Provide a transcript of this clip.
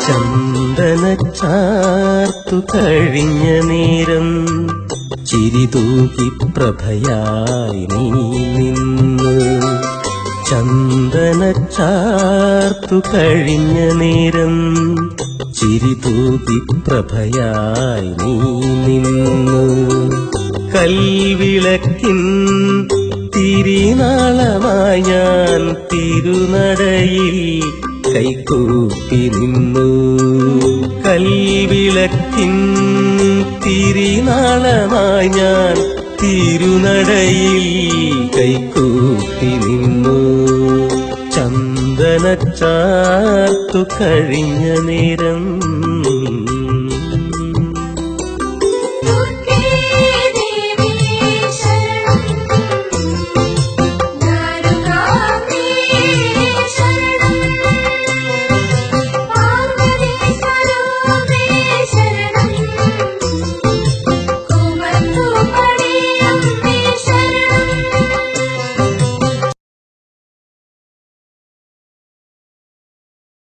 ചന്ദന ചാർത്തു കഴിഞ്ഞ നേരം ചിരിതൂകി പ്രഭയായി നീ നിന്ന് ചന്ദന ചാർത്തു കഴിഞ്ഞ നേരം ചിരിതൂകി പ്രഭയായി നീ നിന്ന് കൽവിളക്കിൻ തിരിനാളമായി ഞാൻ തിരുനടയിൽ കൈകൂപ്പി നിന്നു കൽവിളക്കിൻ തിരിനാളമായി ഞാൻ തിരുനടയിൽ കൈകൂപ്പി നിന്നു ചന്ദന ചാർത്തു കഴിഞ്ഞ നേരം